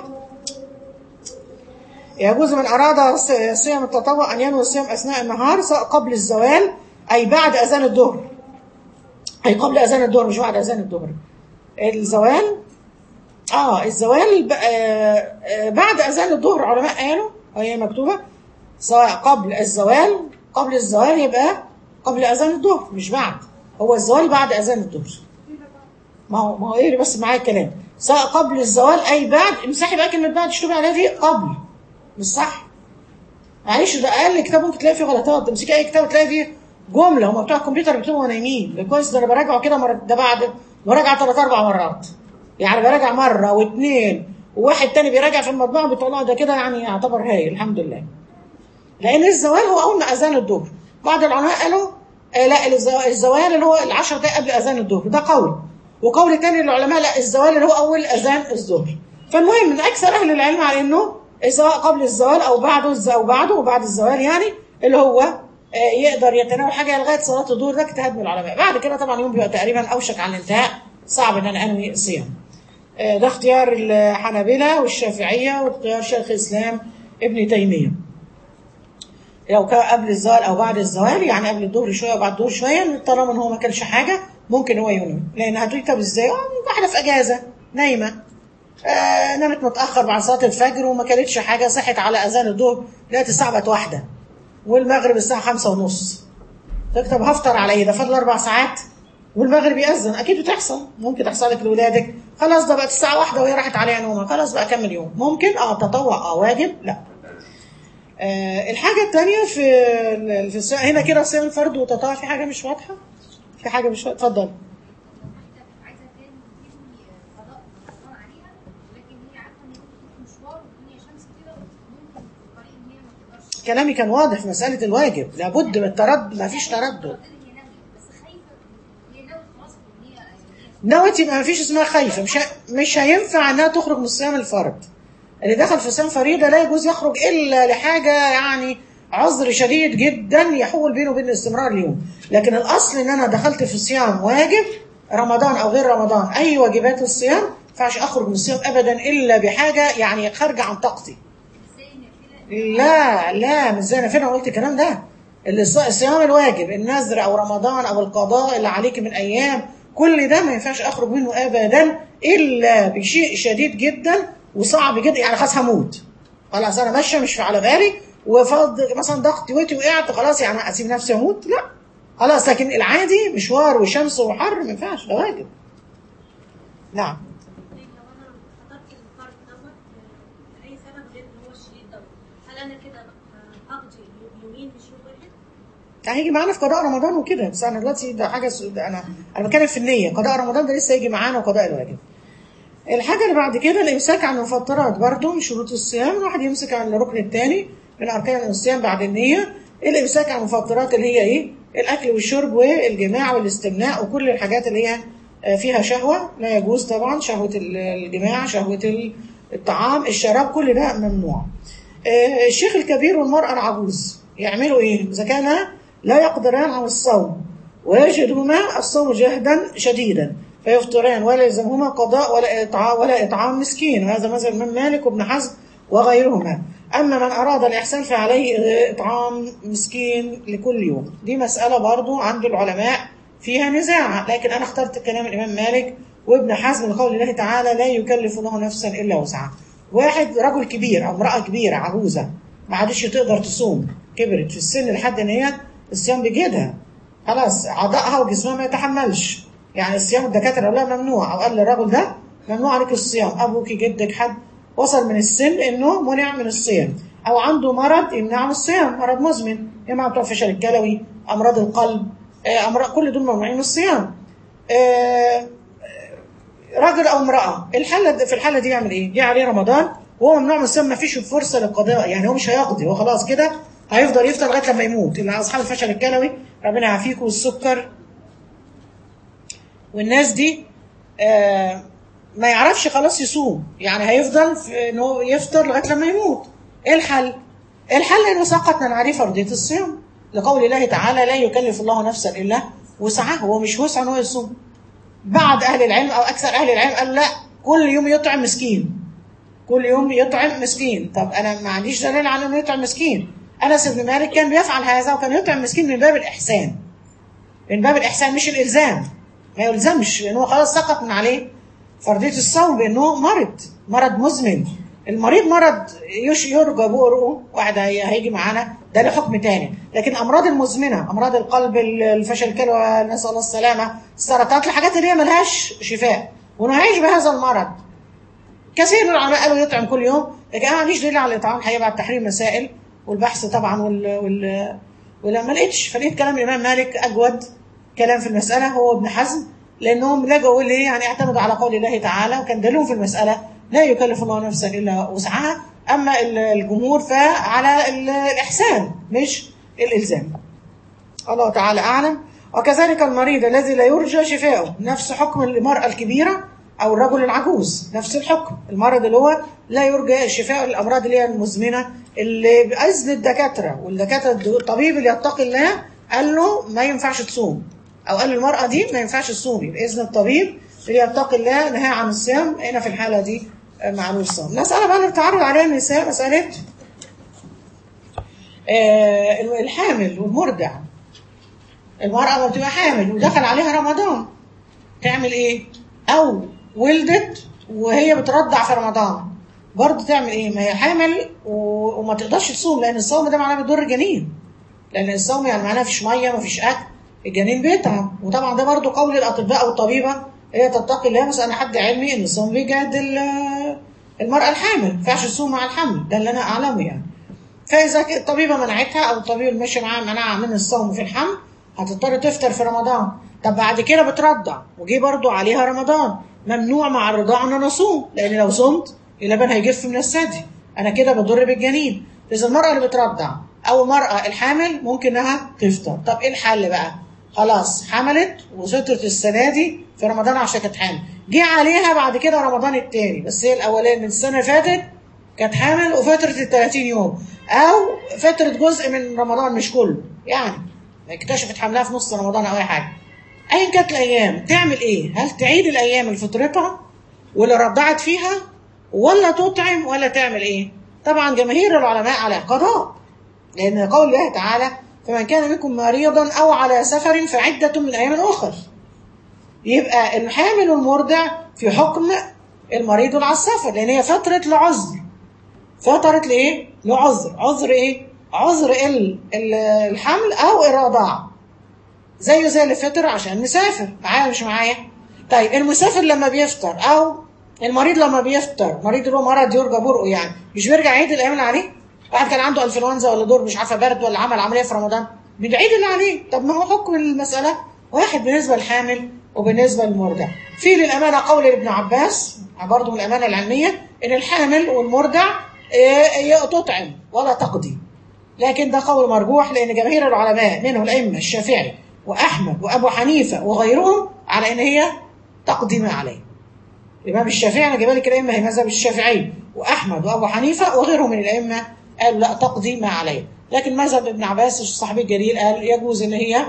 يجوز من اراد صيام التطوع ان ينوي الصيام اثناء النهار سواء قبل الزوال اي بعد اذان الظهر اي قبل اذان الظهر مش بعد اذان الظهر الزوال اه الزوال بعد اذان الظهر علماء قالوا وهي مكتوبه سواء قبل الزوال قبل الزوال يبقى قبل اذان الظهر مش بعد هو الزوال بعد اذان الظهر ما هو ما هو ايه بس معايا الكلام سواء قبل الزوال اي بعد امسحي بقى كلمه بعد اشتبه عليها دي قبل مش صح معلش ده اقل كتاب ممكن تلاقي فيه غلطات تمسكي اي كتاب تلاقي فيه جمله هم بتوع الكمبيوتر بيكتبوا نايمين ده كويس ده انا براجعه كده مره ده بعد براجع ثلاث اربع مرات يعني براجع مره واثنين وواحد تاني بيراجع في المطبعه بيطلع ده كده يعني يعتبر هايل الحمد لله لان الزوال هو اول ما اذان الظهر بعض العلماء قالوا آه لا الزوال اللي هو العشر دقائق قبل اذان الظهر ده قول وقول تاني للعلماء لا الزوال اللي هو اول اذان الظهر فالمهم من اكثر اهل العلم على انه سواء قبل الزوال او بعده او بعده وبعد الزوال يعني اللي هو آه يقدر يتناول حاجه لغايه صلاه الظهر ده اجتهاد من العلماء بعد كده طبعا اليوم بيبقى تقريبا اوشك على الانتهاء صعب ان انا انوي صيام آه ده اختيار الحنابله والشافعيه واختيار شيخ الاسلام ابن تيميه لو كان قبل الزوال او بعد الزوال يعني قبل الظهر شويه وبعد الظهر شويه طالما ان هو ما كلش حاجه ممكن هو ينوي لان هتقولي طب ازاي؟ واحده في اجازه نايمه آه نامت متاخر بعد صلاه الفجر وما كلتش حاجه صحت على اذان الظهر لقيت الساعه بقت واحده والمغرب الساعه خمسة ونص طب هفطر على ايه ده فاضل اربع ساعات والمغرب يأذن اكيد بتحصل ممكن تحصل لك لاولادك خلاص ده بقت الساعه واحدة وهي راحت عليها نومها خلاص بقى اكمل يوم ممكن اه تطوع اه واجب لا آه الحاجة الثانية في في الصيام هنا كده صيام الفرد وتطوع في حاجة مش واضحة؟ في حاجة مش واضحة؟ اتفضل. كلامي كان واضح في مسألة الواجب لابد من التردد ما فيش تردد نوت يبقى ما فيش اسمها خايفة مش مش هينفع انها تخرج من صيام الفرد اللي دخل في صيام فريضه لا يجوز يخرج الا لحاجه يعني عذر شديد جدا يحول بينه وبين استمرار اليوم لكن الاصل ان انا دخلت في صيام واجب رمضان او غير رمضان اي واجبات الصيام ما ينفعش اخرج من الصيام ابدا الا بحاجه يعني خارجه عن طاقتي لا لا مش زي انا فين قلت الكلام ده الصيام الواجب النذر او رمضان او القضاء اللي عليك من ايام كل ده ما ينفعش اخرج منه ابدا الا بشيء شديد جدا وصعب جدا يعني خلاص هموت خلاص انا ماشيه مش على بالي وفض مثلا ضغطي وقتي وقعت خلاص يعني اسيب نفسي اموت لا خلاص لكن العادي مشوار وشمس وحر ما ينفعش ده واجب نعم هيجي معانا في قضاء رمضان وكده بس انا دلوقتي ده حاجه ده انا انا بتكلم في النيه قضاء رمضان ده لسه هيجي معانا وقضاء الواجب الحاجة اللي بعد كده الإمساك عن المفطرات برضو من شروط الصيام الواحد يمسك عن الركن الثاني من أركان الصيام بعد النية الإمساك عن المفطرات اللي هي إيه؟ الأكل والشرب والجماع والاستمناء وكل الحاجات اللي هي فيها شهوة لا يجوز طبعا شهوة الجماع شهوة الطعام الشراب كل ده ممنوع الشيخ الكبير والمرأة العجوز يعملوا إيه؟ إذا كان لا يقدران على الصوم ويجدهما الصوم جهدا شديدا فيفطران ولا يلزمهما قضاء ولا إطعام ولا إطعام مسكين وهذا مذهب من مالك وابن حزم وغيرهما أما من أراد الإحسان فعليه إطعام مسكين لكل يوم دي مسألة برضو عند العلماء فيها نزاع لكن أنا اخترت كلام الإمام مالك وابن حزم لقول الله تعالى لا يكلف الله نفسا الا وسعها واحد رجل كبير او امراه كبيره عجوزه ما عادش تقدر تصوم كبرت في السن لحد ان هي الصيام بيجيدها خلاص اعضائها وجسمها ما يتحملش يعني الصيام الدكاتره قالوا لها ممنوع او قال للرجل ده ممنوع عليك الصيام ابوك جدك حد وصل من السن انه منع من الصيام او عنده مرض يمنعه من الصيام مرض مزمن اما بتوع الفشل الكلوي امراض القلب آه، امراض كل دول ممنوعين من الصيام آه، راجل او امراه الحاله في الحاله دي يعمل ايه؟ جه عليه رمضان وهو ممنوع من الصيام ما فيش فرصه للقضاء يعني هو مش هيقضي هو خلاص كده هيفضل يفطر لغايه لما يموت اللي اصحاب الفشل الكلوي ربنا يعافيكم والسكر والناس دي آه ما يعرفش خلاص يصوم يعني هيفضل في انه يفطر لغايه لما يموت ايه الحل؟ الحل انه سقط من عليه فرضيه الصيام لقول الله تعالى لا يكلف الله نفسا الا وسعها هو مش وسع ان هو يصوم بعض اهل العلم او اكثر اهل العلم قال لا كل يوم يطعم مسكين كل يوم يطعم مسكين طب انا ما عنديش دليل على انه يطعم مسكين انس بن مالك كان بيفعل هذا وكان يطعم مسكين من باب الاحسان من باب الاحسان مش الالزام ما يلزمش لان هو خلاص سقط من عليه فرضيه الصوم بانه مرض مرض مزمن المريض مرض يش يرجى برؤه واحد هي- هيجي معانا ده له حكم تاني لكن الامراض المزمنه امراض القلب الفشل الكلوي نسال الله السلامه السرطانات الحاجات اللي هي ملهاش شفاء وانه هيعيش بهذا المرض كثير من العلماء قالوا يطعم كل يوم لكن انا ما عنديش دليل على الاطعام الحقيقه بعد تحرير مسائل والبحث طبعا وال, وال... ولما لقيتش فلقيت كلام الامام مالك اجود كلام في المساله هو ابن حزم لانهم لجوا ليه يعني اعتمدوا على قول الله تعالى وكان دليلهم في المساله لا يكلف الله نفسا الا وسعها اما ال- الجمهور فعلى ال- الاحسان مش الالزام الله تعالى أعلم وكذلك المريض الذي لا يرجى شفاؤه نفس حكم المرأة الكبيرة أو الرجل العجوز نفس الحكم المرض اللي هو لا يرجى شفاء الأمراض اللي هي المزمنة اللي بإذن الدكاترة والدكاترة الطبيب اللي يتقي الله قال له ما ينفعش تصوم أو قال للمرأة دي ما ينفعش تصومي بإذن الطبيب اللي يتقي الله نهى عن الصيام هنا في الحالة دي آه، معلوش صوم مسألة بقى اللي بتعرض عليها النساء مسألة آه، الحامل والمرضع المرأة لما بتبقى حامل ودخل عليها رمضان تعمل ايه؟ أو ولدت وهي بترضع في رمضان برضه تعمل ايه؟ ما هي حامل و- وما تقدرش تصوم لأن الصوم ده معناه بيضر الجنين لأن الصوم يعني معناه مفيش مية مفيش أكل الجنين بيتعب وطبعا ده برضه قول الأطباء والطبيبة هي تتقي الله بس أنا حد علمي إن الصوم بيجهد ال- المرأة الحامل ما ينفعش تصوم مع الحمل ده اللي أنا أعلمه يعني فاذا ك- الطبيبه منعتها او الطبيب اللي ماشي معاها منعها من الصوم في الحمل هتضطر تفطر في رمضان طب بعد كده بترضع وجي برضو عليها رمضان ممنوع مع الرضاعه ان انا اصوم لان لو صمت اللبن هيجف من الثدي انا كده بضر بالجنين اذا المراه اللي بترضع او المراه الحامل ممكن انها تفطر طب ايه الحل بقى خلاص حملت وفطرت السنه دي في رمضان عشان كانت حامل جه عليها بعد كده رمضان التاني بس هي الاولاني من السنه اللي فاتت كانت حامل وفترة ال 30 يوم أو فترة جزء من رمضان مش كله يعني اكتشفت حملها في نص رمضان أو أي حاجة أيا كانت الأيام تعمل إيه؟ هل تعيد الأيام اللي فطرتها واللي رضعت فيها ولا تطعم ولا تعمل إيه؟ طبعا جماهير العلماء على قضاء لأن قول الله تعالى فمن كان منكم مريضا أو على سفر فعدة من أيام أخر يبقى الحامل والمرضع في حكم المريض على السفر لأن هي فترة لعذر فترة لإيه؟ لعذر عذر إيه؟ عذر ال- ال- الحمل أو الرضاعة زيه زي اللي فطر عشان مسافر معايا مش معايا طيب المسافر لما بيفطر أو المريض لما بيفطر مريض اللي هو مرض يرجى برؤه يعني مش بيرجع يعيد الأيام اللي عليه واحد كان عنده انفلونزا ولا دور مش عارفه برد ولا عمل عمليه في رمضان بنعيد اللي عليه طب ما هو حكم المساله واحد بالنسبه للحامل وبالنسبه للمرضع في للامانه قول ابن عباس برضه من الامانه العلميه ان الحامل والمرضع إيه، تطعم ولا تقضي لكن ده قول مرجوح لان جماهير العلماء منهم الائمه الشافعي واحمد وابو حنيفه وغيرهم على ان هي تقضي ما عليه الامام الشافعي انا جايب لك الائمه هي مذهب الشافعي واحمد وابو حنيفه وغيرهم من الائمه قال لا تقضي ما عليه لكن مذهب ابن عباس الصحابي الجليل قال يجوز ان هي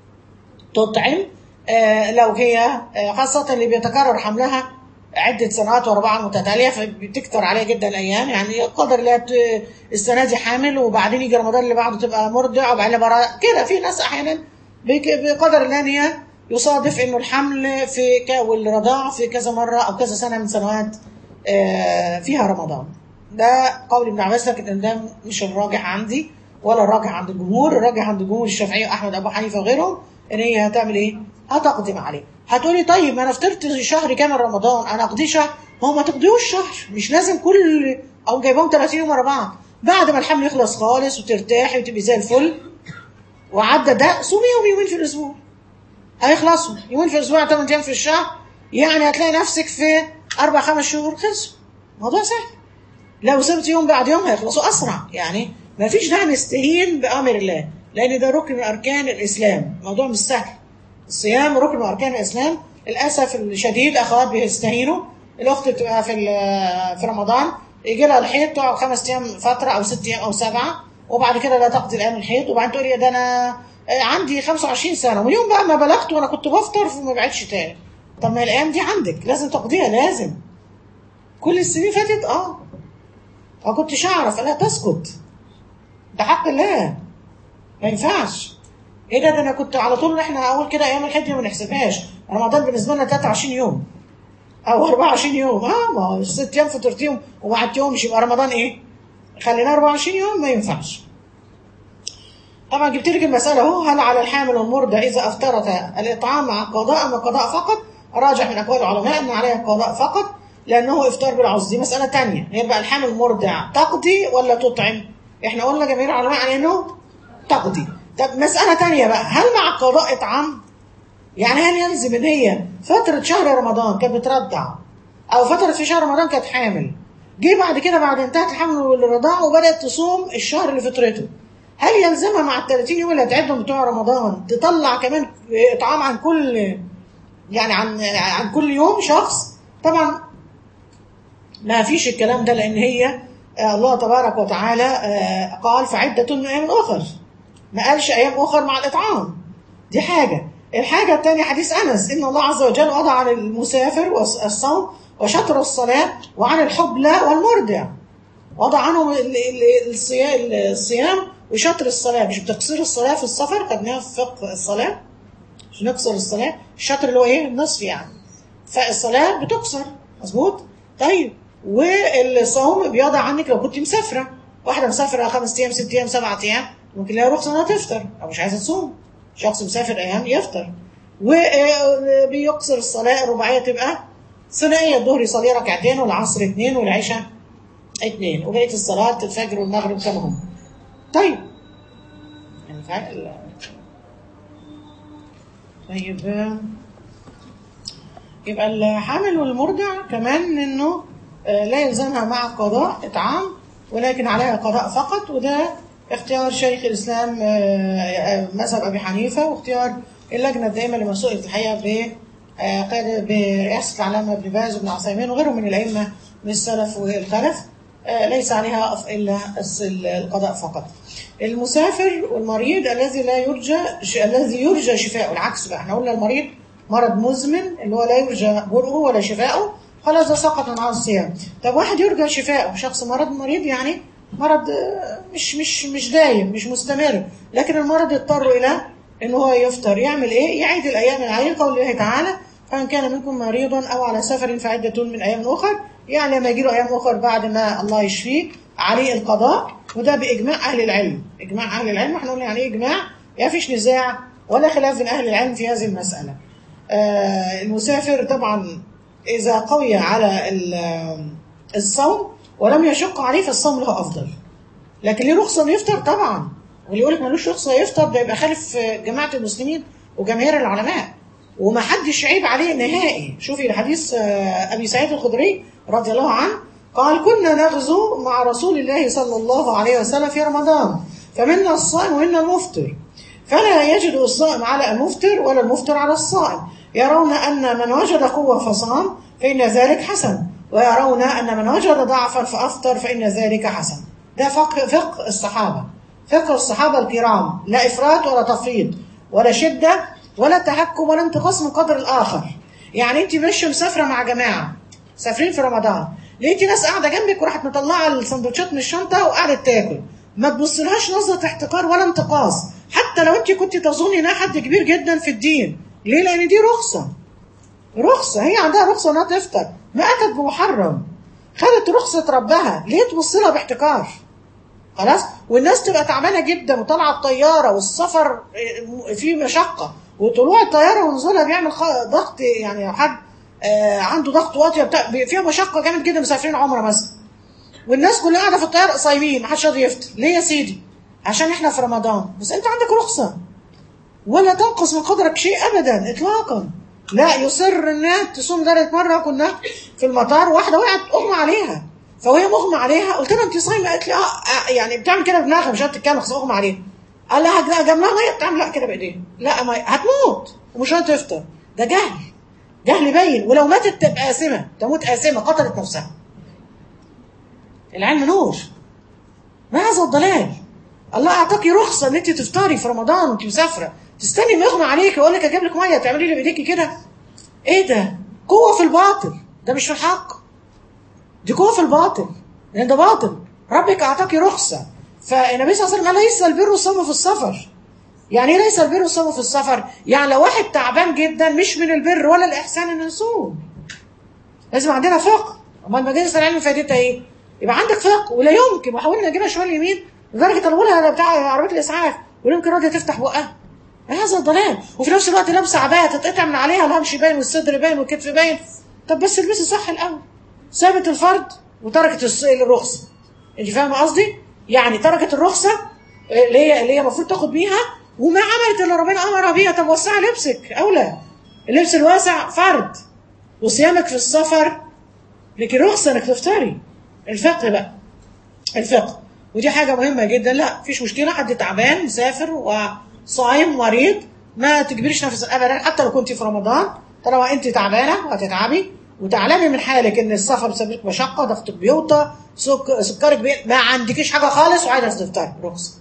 تطعم آه لو هي آه خاصه اللي بيتكرر حملها عدة سنوات ورا بعض متتالية فبتكتر عليها جدا الأيام يعني قدر اللي هي ت- السنة دي حامل وبعدين يجي رمضان اللي بعده تبقى مرضع وبعدين برا كده في ناس أحيانا بك- بقدر الله إن هي يصادف انه الحمل في ك... والرضاع في كذا مره او كذا سنه من سنوات آه، فيها رمضان ده قول ابن عباس لكن إن ده مش الراجح عندي ولا الراجح عند الجمهور الراجح عند الجمهور الشافعي واحمد ابو حنيفه وغيرهم ان هي هتعمل ايه؟ هتقدم عليه هتقولي طيب ما انا فطرت شهر كامل رمضان انا اقضيه شهر هو ما تقضيهوش شهر مش لازم كل او جايبهم 30 يوم ورا بعض بعد ما الحمل يخلص خالص وترتاحي وتبقي زي الفل وعدى ده صومي يوم يومين في الاسبوع هيخلصوا يومين في الاسبوع 8 ايام في الشهر يعني هتلاقي نفسك في اربع خمس شهور خلصوا موضوع سهل لو سبت يوم بعد يوم هيخلصوا اسرع يعني ما فيش داعي نستهين بامر الله لان ده ركن من اركان الاسلام موضوع مش سهل الصيام ركن من اركان الاسلام للاسف الشديد اخوات بيستهينوا الاخت بتبقى في ال- في رمضان يجي لها الحيض تقعد خمس ايام فتره او ست ايام او سبعه وبعد كده لا تقضي الايام الحيض وبعدين تقول يا ده انا آه، عندي 25 سنه ومن يوم بقى ما بلغت وانا كنت بفطر فما بعدش تاني طب ما الايام دي عندك لازم تقضيها لازم كل السنين فاتت اه ما كنتش اعرف لا تسكت ده حق الله ما ينفعش ايه ده ده انا كنت على طول احنا اول كده ايام الحج ما نحسبهاش رمضان بالنسبه لنا 23 يوم او 24 يوم اه ما هو ست ايام فطرتيهم وبعد يوم مش يبقى رمضان ايه خلينا 24 يوم ما ينفعش طبعا جبت لك المساله اهو هل على الحامل والمرضع اذا افطرت الاطعام مع القضاء ام القضاء فقط راجع من اقوال العلماء ان عليها القضاء فقط لانه افطار بالعذر دي مساله ثانيه هي بقى الحامل المرضع تقضي ولا تطعم احنا قلنا جميع العلماء على انه تقضي طب مساله ثانيه بقى هل مع القضاء اطعام يعني هل يلزم ان هي فتره شهر رمضان كانت بترضع او فتره في شهر رمضان كانت حامل جه بعد كده بعد انتهت الحمل والرضاعه وبدات تصوم الشهر اللي فطرته هل يلزمها مع ال 30 يوم اللي هتعدهم بتوع رمضان تطلع كمان اطعام عن كل يعني عن عن كل يوم شخص طبعا ما فيش الكلام ده لان هي آه، الله تبارك وتعالى آه، قال فعدة من ايام اخر ما قالش ايام اخر مع الاطعام دي حاجه الحاجه الثانيه حديث انس ان الله عز وجل وضع عن المسافر والصوم وشطر الصلاه وعن الحبلى والمرضع وضع عنهم ال- ال- الصيا- الصيام وشطر الصلاه مش بتقصير الصلاه في السفر خدناها في فقه الصلاه مش نقصر الصلاه الشطر اللي هو ايه النصف يعني فالصلاه بتقصر مظبوط طيب والصوم بيضع عنك لو كنت مسافره واحده مسافره خمس ايام ست ايام سبعة ايام ممكن لها رخصه انها تفطر او مش عايزه تصوم شخص مسافر ايام يفطر وبيقصر الصلاه الرباعيه تبقى ثنائيه الظهر يصلي ركعتين والعصر اثنين والعشاء اثنين وبقيه الصلاه الفجر والمغرب كما هم طيب يعني فعلا طيب آه، يبقى الحامل والمرضع كمان انه آه، لا يلزمها مع قضاء اطعام ولكن عليها قضاء فقط وده اختيار شيخ الاسلام آه، آه، مذهب ابي حنيفه واختيار اللجنه الدائمه لمسؤوليه الحقيقه ب آه، قاد- برئاسه العلامه ابن باز وابن عثيمين وغيرهم من الائمه من السلف والخلف آه، ليس عليها أف- الا الس- القضاء فقط. المسافر والمريض الذي لا يرجى ش- الذي يرجى شفاؤه العكس بقى احنا قلنا المريض مرض مزمن اللي هو لا يرجى برؤه ولا شفاؤه خلاص ده سقط من عن الصيام طب واحد يرجى شفاؤه شخص مرض مريض يعني مرض آه، مش مش مش دايم مش مستمر لكن المرض يضطر الى ان هو يفطر يعمل ايه يعيد الايام العين قول الله تعالى فان كان منكم مريضا او على سفر فعده من ايام اخر يعني لما يجي له ايام اخر بعد ما الله يشفيه عليه القضاء وده باجماع اهل العلم اجماع اهل العلم احنا قلنا يعني ايه اجماع يعني فيش نزاع ولا خلاف بين اهل العلم في هذه المساله آه، المسافر طبعا إذا قوي على ال- الصوم ولم يشق عليه فالصوم له أفضل لكن ليه رخصة إنه يفطر طبعا واللي يقول لك ملوش رخصة يفطر ده يبقى خالف جماعة المسلمين وجماهير العلماء وما حدش عيب عليه نهائي شوفي الحديث آه، أبي سعيد الخدري رضي الله عنه قال كنا نغزو مع رسول الله صلى الله عليه وسلم في رمضان فمنا الصائم ومنا المفطر فلا يجد الصائم على المفطر ولا المفطر على الصائم يرون أن من وجد قوة فصام فإن ذلك حسن ويرون أن من وجد ضعفا فأفطر فإن ذلك حسن ده فقه, فقه الصحابة فقه الصحابة الكرام لا إفراط ولا تفريط ولا شدة ولا تحكم ولا انتقاص من قدر الآخر يعني أنت ماشية مسافرة مع جماعة مسافرين في رمضان لقيتي ناس قاعدة جنبك وراحت مطلعة السندوتشات من الشنطة وقعدت تاكل ما تبصلهاش نظرة احتقار ولا انتقاص حتى لو انت كنت تظني انها حد كبير جدا في الدين ليه لان دي رخصه رخصه هي عندها رخصه انها تفطر ما اتت بمحرم خدت رخصه ربها ليه تبص لها باحتكار خلاص والناس تبقى تعبانه جدا وطالعه الطياره والسفر فيه مشقه وطلوع الطياره ونزولها بيعمل خ- ضغط يعني لو حد آه، عنده ضغط واطي بتاع- بي- فيها مشقه جامد جدا مسافرين عمره مثلا والناس كلها قاعده في الطياره صايمين محدش راضي يفطر ليه يا سيدي عشان احنا في رمضان بس انت عندك رخصه ولا تنقص من قدرك شيء ابدا اطلاقا لا يصر انها تصوم ثالث مره كنا في المطار واحده وقعت اغمى عليها فوهي مغمى عليها قلت لها انت صايمه قالت لي اه آه، يعني بتعمل كده بدماغها مش هتتكلم خلاص اغمى عليها قال لها جاب لها ميه بتعمل لا كده بايديها لا ميه هتموت ومش هتفطر ده جهل جهل باين ولو ماتت تبقى آثمة تموت آثمة قتلت نفسها العلم نور ما هذا الضلال الله اعطاك رخصه ان انت تفطري في رمضان وانت مسافره تستني ما يغمى عليك ويقول لك اجيب لك ميه تعملي لي بايديكي كده ايه ده قوه في الباطل ده مش في الحق دي قوه في الباطل لان ده باطل ربك اعطاك رخصه فالنبي صلى الله عليه وسلم قال ليس البر الصوم في السفر يعني ايه ليس البر الصوم في السفر يعني لو واحد تعبان جدا مش من البر ولا الاحسان انه يصوم لازم عندنا فقه امال مجالس العلم فائدتها ايه يبقى عندك فقه ولا يمكن وحاولنا نجيبها شمال يمين لدرجه انا بقولها بتاع عربيه الاسعاف ولا يمكن راضيه تفتح بقها هذا الضلال وفي نفس الوقت لابسه عبايه تتقطع من عليها الهمش باين والصدر باين والكتف باين طب بس البسي صح الاول سابت الفرد وتركت الص- الرخصه انت فاهمه قصدي؟ يعني تركت الرخصه اللي هي اللي هي المفروض تاخد بيها وما عملت اللي ربنا امرها بيها طب وسعي لبسك اولى اللبس الواسع فرد وصيامك في السفر لكن رخصه انك تفطري الفقه بقى الفقه ودي حاجه مهمه جدا لا مفيش مشكله حد تعبان مسافر وصايم مريض ما تجبريش نفسك ابدا حتى لو كنت في رمضان طالما انت تعبانه وهتتعبي وتعلمي من حالك ان السفر بيسبب لك مشقه ضغطك بيوطى سك... سكرك بي... ما عندكيش حاجه خالص وعايزه تفطري رخصه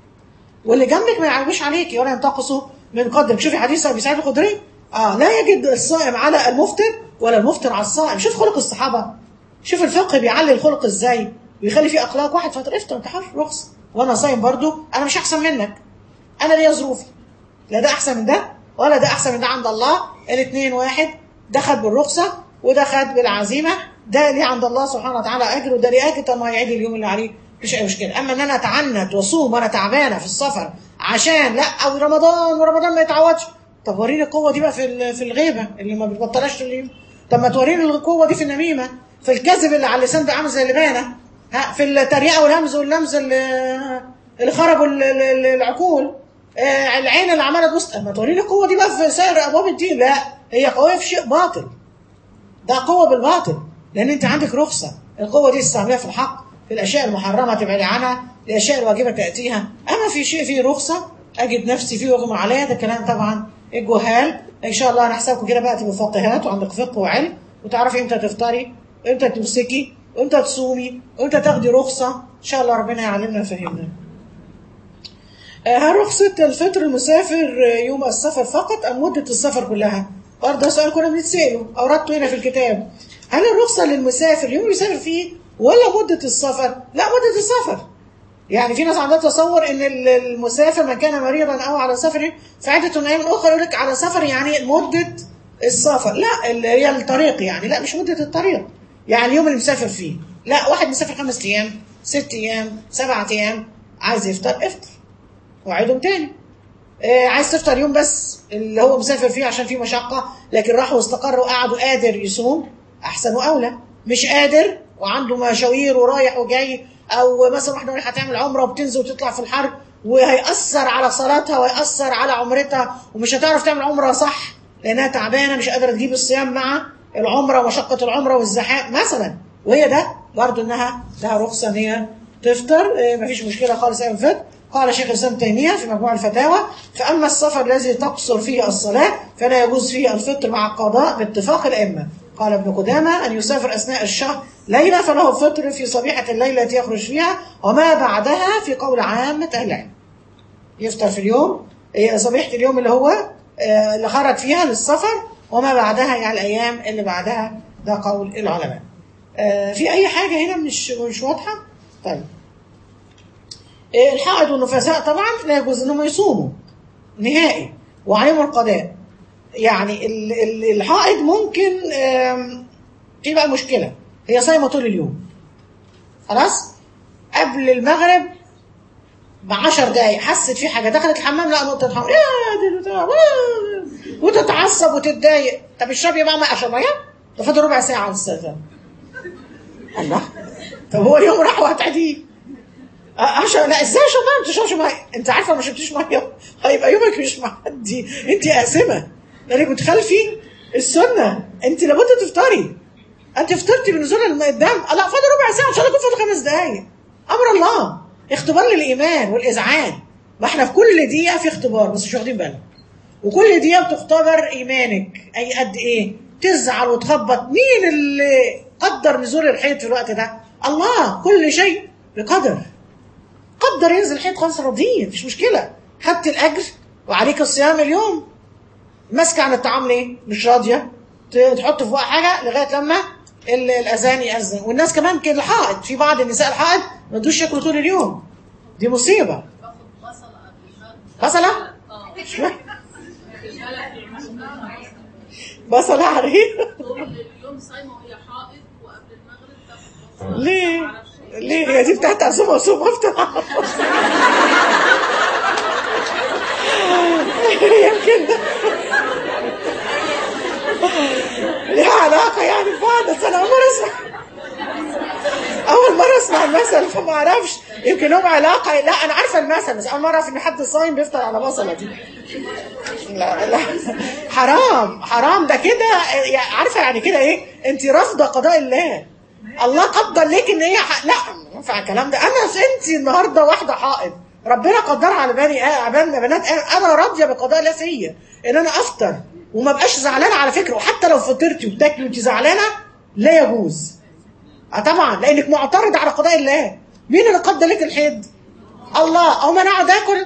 واللي جنبك ما يعيبش عليكي ولا ينتقصوا من قدرك شوفي حديث ابي سعيد الخدري اه لا يجد الصائم على المفطر ولا المفطر على الصائم شوف خلق الصحابه شوف الفقه بيعلي الخلق ازاي ويخلي فيه اخلاق واحد فتره افطر انت حر رخصه وانا صايم برضو انا مش احسن منك انا ليا ظروفي لا ده احسن من ده ولا ده احسن من ده عند الله الاثنين واحد ده خد بالرخصه وده خد بالعزيمه ده ليه عند الله سبحانه وتعالى اجر وده ليه اجر طب ما يعيد اليوم اللي عليه مفيش اي مشكله اما ان انا اتعنت واصوم وانا تعبانه في السفر عشان لا او رمضان ورمضان ما يتعوضش طب وريني القوه دي بقى في ال- في الغيبه اللي ما بتبطلهاش اليوم طب ما توريني القوه دي في النميمه في الكذب اللي على اللسان ده عامل زي اللبانه ها في التريقه والهمز واللمز اللي اللي خربوا ال- ال- ال- العقول آه، العين اللي عماله تبص ما توريني القوه دي بقى في سائر ابواب الدين لا هي قويه في شيء باطل ده قوة بالباطل لأن أنت عندك رخصة القوة دي تستعملها في الحق في الأشياء المحرمة تبعدي عنها الأشياء الواجبة تأتيها أما في شيء فيه رخصة أجد نفسي فيه وأغمى عليا ده كلام طبعا الجهال إن شاء الله هنحسبكم كده بقى تبقوا فقيهات وعندك فقه وعلم وتعرفي إمتى تفطري وإمتى تمسكي وإمتى تصومي وإمتى تاخدي رخصة إن شاء الله ربنا يعلمنا ويفهمنا آه، هل رخصة الفطر المسافر آه، يوم السفر فقط أم مدة السفر كلها؟ برضه سؤال كنا بنتسأله أوردته هنا في الكتاب. هل الرخصة للمسافر اليوم اللي بيسافر فيه ولا مدة السفر؟ لا مدة السفر. يعني في ناس عندها تصور ان ال- المسافر من كان مريضا او على سفر فعدة من ايام اخرى يقول لك على سفر يعني مدة السفر، لا اللي هي الطريق يعني لا مش مدة الطريق. يعني اليوم اللي مسافر فيه. لا واحد مسافر خمس ايام، ست ايام، سبعة ايام عايز يفطر افطر. وعيدهم تاني آه، عايز تفطر يوم بس اللي هو مسافر فيه عشان فيه مشقة لكن راح واستقر وقعد وقادر يصوم أحسن وأولى مش قادر وعنده مشاوير ورايح وجاي أو مثلا واحدة رايحة تعمل عمرة وبتنزل وتطلع في الحر وهيأثر على صلاتها ويأثر على عمرتها ومش هتعرف تعمل عمرة صح لأنها تعبانة مش قادرة تجيب الصيام مع العمرة ومشقة العمرة والزحام مثلا وهي ده برضه إنها لها رخصة إن هي تفطر آه، مفيش مشكلة خالص أيام الفطر قال شيخ الإسلام تيمية في مجموع الفتاوى فأما السفر الذي تقصر فيه الصلاة فلا يجوز فيه الفطر مع القضاء باتفاق الأئمة قال ابن قدامة أن يسافر أثناء الشهر ليلة فله فطر في صبيحة الليلة التي يخرج فيها وما بعدها في قول عامة أهل العلم يفطر في اليوم هي صبيحة اليوم اللي هو آه، اللي خرج فيها للسفر وما بعدها يعني الأيام اللي بعدها ده قول العلماء آه، في أي حاجة هنا مش مش واضحة؟ طيب آه، الحائض والنفساء طبعا لا يجوز انهم يصوموا نهائي وعليهم القضاء يعني ال- ال- الحائض ممكن آم، في بقى مشكله هي صايمه طول اليوم خلاص قبل المغرب ب 10 دقايق حست في حاجه دخلت الحمام لا نقطه حمام يا دي بتاع وتتعصب وتتضايق طب اشربي بقى ميه عشان ميه ده فاضل ربع ساعه على الاستاذان الله طب هو اليوم راح وهتعديه عشان لا ازاي اشرب ميه ما بتشربش ميه انت عارفه ما شربتيش ميه هيبقى يومك مش معدي انت قاسمه لانك بتخالفي السنه انت لابد تفطري انت فطرتي بنزول الم- الدم لا فاضل ربع ساعه ان شاء الله يكون فاضل خمس دقائق امر الله اختبار للايمان والاذعان ما احنا في كل دقيقه في اختبار بس مش واخدين بالنا وكل دقيقه بتختبر ايمانك اي قد ايه تزعل وتخبط مين اللي قدر نزول الحيط في الوقت ده الله كل شيء بقدر قدر ينزل الحيط خلاص راضيين مفيش مشكله خدت الاجر وعليك الصيام اليوم ماسكه عن الطعام ليه؟ مش راضيه ت- تحط في بقى حاجه لغايه لما ال- الاذان ياذن والناس كمان كده الحائط في بعض النساء الحائط ما يقدروش ياكلوا طول اليوم دي مصيبه باخد بصلة قبل بصله اه مش فاهم. البلد المسلمة بصله عليه طول اليوم صايمة وهي حائض وقبل المغرب تاخد بصلة ليه؟ معرفش إيه. ليه هي دي بتاعت عزومه وصوم افطر يمكن ليها علاقة يعني ببعض بس أنا أول مرة أسمع أول مرة أسمع المثل فما أعرفش يمكن لهم علاقة لا أنا عارفة المثل بس أول مرة أعرف إن حد صايم بيفطر على بصلة دي لا لا حرام حرام ده كده يعني عارفة يعني كده إيه أنت رافضة قضاء الله الله قدر ليك ان هي ح... لا ما ينفع الكلام ده انا انت النهارده واحده حائض ربنا قدرها على بني آه بنات بنات آدم. انا راضيه بقضاء الله فيا ان انا افطر وما بقاش زعلانه على فكره وحتى لو فطرتي وبتاكلي وانت زعلانه لا يجوز اه طبعا لانك معترض على قضاء الله مين اللي قدر لك الحيض الله او ما انا اقعد اكل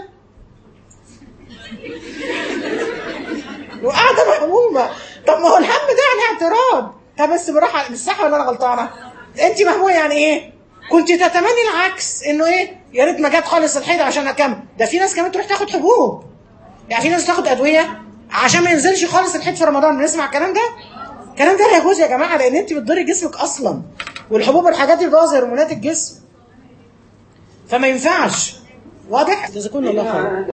وقاعده مهمومه طب ما هو الهم ده يعني اعتراض طب بس براحه مش صح ولا انا غلطانه انت مهمومه يعني ايه كنت تتمني العكس انه ايه يا ريت ما جت خالص الحيض عشان اكمل ده في ناس كمان تروح تاخد حبوب يعني في ناس تاخد ادويه عشان ما ينزلش خالص الحيض في رمضان بنسمع الكلام ده الكلام ده لا يجوز يا جماعه لان انت بتضري جسمك اصلا والحبوب والحاجات دي بتبوظ هرمونات الجسم فما ينفعش واضح جزاكم الله خير